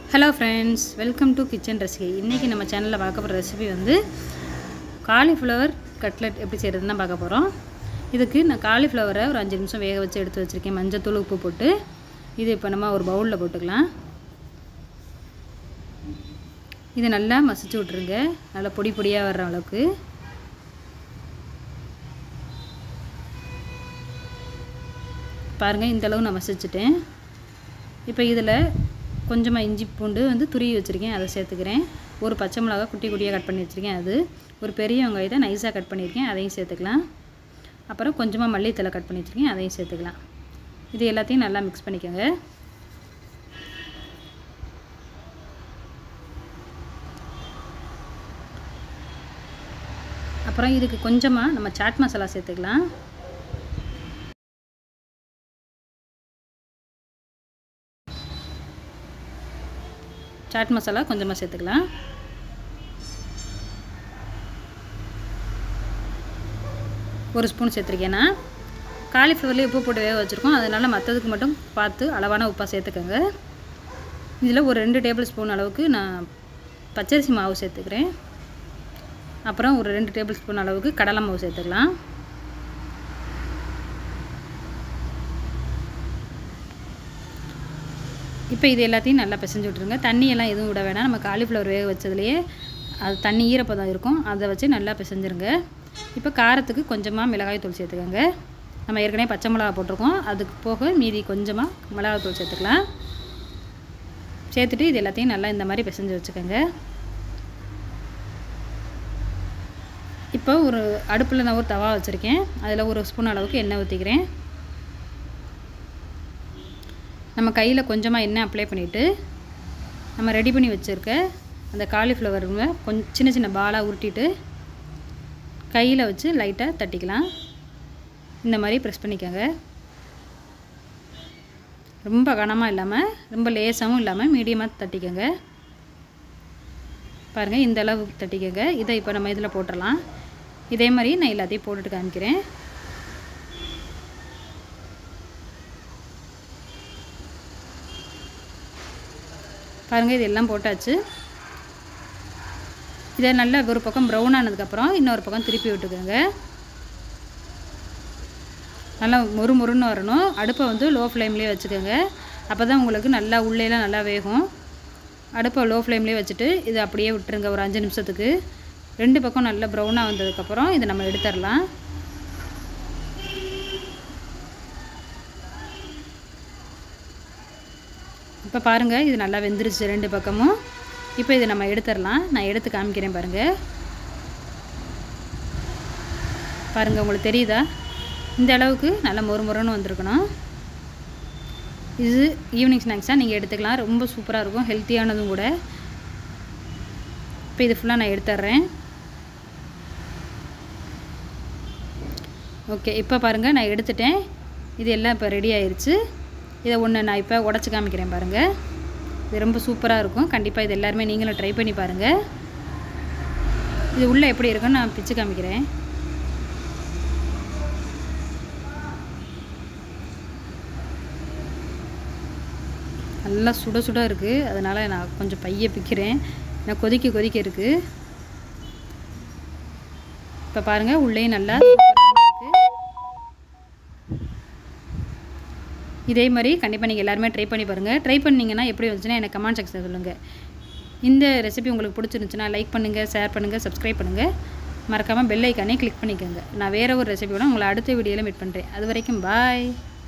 hello friends welcome to kitchen recipe இன்றைக்கி நம்ம சேனலில் பார்க்க போகிற ரெசிபி வந்து காலிஃப்ளவர் கட்லெட் எப்படி செய்கிறதுன்னு தான் பார்க்க போகிறோம் இதுக்கு நான் காலிஃப்ளவரை ஒரு அஞ்சு நிமிஷம் வேக வச்சு எடுத்து வச்சுருக்கேன் மஞ்சத்தூள் உப்பு போட்டு இது இப்போ நம்ம ஒரு பவுலில் போட்டுக்கலாம் இதை நல்லா மசிச்சு விட்ருங்க நல்லா பொடி பொடியாக வர்ற அளவுக்கு பாருங்கள் இந்த அளவு நான் மசிச்சுட்டேன் இப்போ இதில் கொஞ்சமாக இஞ்சி பூண்டு வந்து துருவி வச்சுருக்கேன் அதை சேர்த்துக்கிறேன் ஒரு பச்சை மிளகா குட்டி குட்டியாக கட் பண்ணி வச்சுருக்கேன் அது ஒரு பெரிய வெங்காயத்தை நைஸாக கட் பண்ணியிருக்கேன் அதையும் சேர்த்துக்கலாம் அப்புறம் கொஞ்சமாக மல்லித்தலை கட் பண்ணி வச்சுருக்கேன் அதையும் சேர்த்துக்கலாம் இது எல்லாத்தையும் நல்லா மிக்ஸ் பண்ணிக்கோங்க அப்புறம் இதுக்கு கொஞ்சமாக நம்ம சாட் மசாலா சேர்த்துக்கலாம் சாட் மசாலா கொஞ்சமாக சேர்த்துக்கலாம் ஒரு ஸ்பூன் சேர்த்துருக்கேன்னா காலிஃப்ளவர்லேயே உப்பு போட்டு வேக வச்சுருக்கோம் அதனால் மற்றதுக்கு மட்டும் பார்த்து அளவான உப்பாக சேர்த்துக்கோங்க இதில் ஒரு ரெண்டு டேபிள் ஸ்பூன் அளவுக்கு நான் பச்சரிசி மாவு சேர்த்துக்கிறேன் அப்புறம் ஒரு ரெண்டு டேபிள் ஸ்பூன் அளவுக்கு கடலை மாவு சேர்த்துக்கலாம் இப்போ இது எல்லாத்தையும் நல்லா பிசைஞ்சு விட்ருங்க தண்ணியெல்லாம் எதுவும் விட வேணாம் நம்ம காலிஃப்ளவர் வேக வச்சதுலேயே அது தண்ணி ஈரப்பதம் இருக்கும் அதை வச்சு நல்லா பிசைஞ்சிருங்க இப்போ காரத்துக்கு கொஞ்சமாக மிளகாய் தூள் சேர்த்துக்கோங்க நம்ம ஏற்கனவே பச்சை மிளகா போட்டிருக்கோம் அதுக்கு போக மீதி கொஞ்சமாக மிளகாய் தூள் சேர்த்துக்கலாம் சேர்த்துட்டு இது எல்லாத்தையும் நல்லா இந்த மாதிரி பிசைஞ்சு வச்சுக்கோங்க இப்போ ஒரு அடுப்பில் நான் ஒரு தவா வச்சுருக்கேன் அதில் ஒரு ஸ்பூன் அளவுக்கு எண்ணெய் ஊற்றிக்கிறேன் நம்ம கையில் கொஞ்சமாக எண்ணெய் அப்ளை பண்ணிவிட்டு நம்ம ரெடி பண்ணி வச்சுருக்க அந்த காலிஃப்ளவருங்க கொஞ்சம் சின்ன சின்ன பாலாக உருட்டிட்டு கையில் வச்சு லைட்டாக தட்டிக்கலாம் இந்த மாதிரி ப்ரெஸ் பண்ணிக்கோங்க ரொம்ப கனமாக இல்லாமல் ரொம்ப லேசாகவும் இல்லாமல் மீடியமாக தட்டிக்கோங்க பாருங்கள் இந்த அளவு தட்டிக்கோங்க இதை இப்போ நம்ம இதில் போட்டுடலாம் இதே மாதிரி நான் எல்லாத்தையும் போட்டுட்டு காமிக்கிறேன் பாருங்கள் இது எல்லாம் போட்டாச்சு இதை நல்லா ஒரு பக்கம் ப்ரௌன் ஆனதுக்கப்புறம் இன்னொரு பக்கம் திருப்பி விட்டுக்கோங்க நல்லா மொறு மொறுன்னு வரணும் அடுப்பை வந்து லோ ஃப்ளேம்லேயே வச்சுக்கோங்க அப்போ தான் உங்களுக்கு நல்லா உள்ளேலாம் நல்லா வேகும் அடுப்பை லோ ஃப்ளேம்லேயே வச்சுட்டு இதை அப்படியே விட்டுருங்க ஒரு அஞ்சு நிமிஷத்துக்கு ரெண்டு பக்கம் நல்லா ப்ரௌனாக வந்ததுக்கப்புறம் இதை நம்ம எடுத்துடலாம் இப்போ பாருங்கள் இது நல்லா வெந்துருச்சு ரெண்டு பக்கமும் இப்போ இதை நம்ம எடுத்துடலாம் நான் எடுத்து காமிக்கிறேன் பாருங்கள் பாருங்கள் உங்களுக்கு தெரியுதா இந்த அளவுக்கு நல்லா மொறு மொறுன்னு வந்திருக்கணும் இது ஈவினிங் ஸ்நாக்ஸாக நீங்கள் எடுத்துக்கலாம் ரொம்ப சூப்பராக இருக்கும் ஹெல்த்தியானதும் கூட இப்போ இது ஃபுல்லாக நான் எடுத்துட்றேன் ஓகே இப்போ பாருங்கள் நான் எடுத்துட்டேன் இது எல்லாம் இப்போ ரெடி ஆயிடுச்சு இதை ஒன்று நான் இப்போ உடச்சி காமிக்கிறேன் பாருங்கள் இது ரொம்ப சூப்பராக இருக்கும் கண்டிப்பாக இது எல்லாருமே நீங்களும் ட்ரை பண்ணி பாருங்கள் இது உள்ளே எப்படி இருக்குன்னு நான் பிச்சு காமிக்கிறேன் நல்லா சுட சுட இருக்குது அதனால் நான் கொஞ்சம் பைய பிக்கிறேன் நான் கொதிக்க கொதிக்க இருக்குது இப்போ பாருங்கள் உள்ளேயும் நல்லா இதே மாதிரி கண்டிப்பாக நீங்கள் எல்லாருமே ட்ரை பண்ணி பாருங்கள் ட்ரை பண்ணிங்கன்னா எப்படி வந்துச்சுன்னா எனக்கு கமெண்ட் செக்ஷன் சொல்லுங்கள் இந்த ரெசிபி உங்களுக்கு பிடிச்சிருந்துச்சுன்னா லைக் பண்ணுங்கள் ஷேர் பண்ணுங்கள் சப்ஸ்கிரைப் பண்ணுங்கள் மறக்காமல் பெல் ஐக்கானே கிளிக் பண்ணிக்கோங்க நான் வேறு ஒரு ரெசிபியோட உங்களை அடுத்த வீடியோவில் மீட் பண்ணுறேன் அது வரைக்கும் பாய்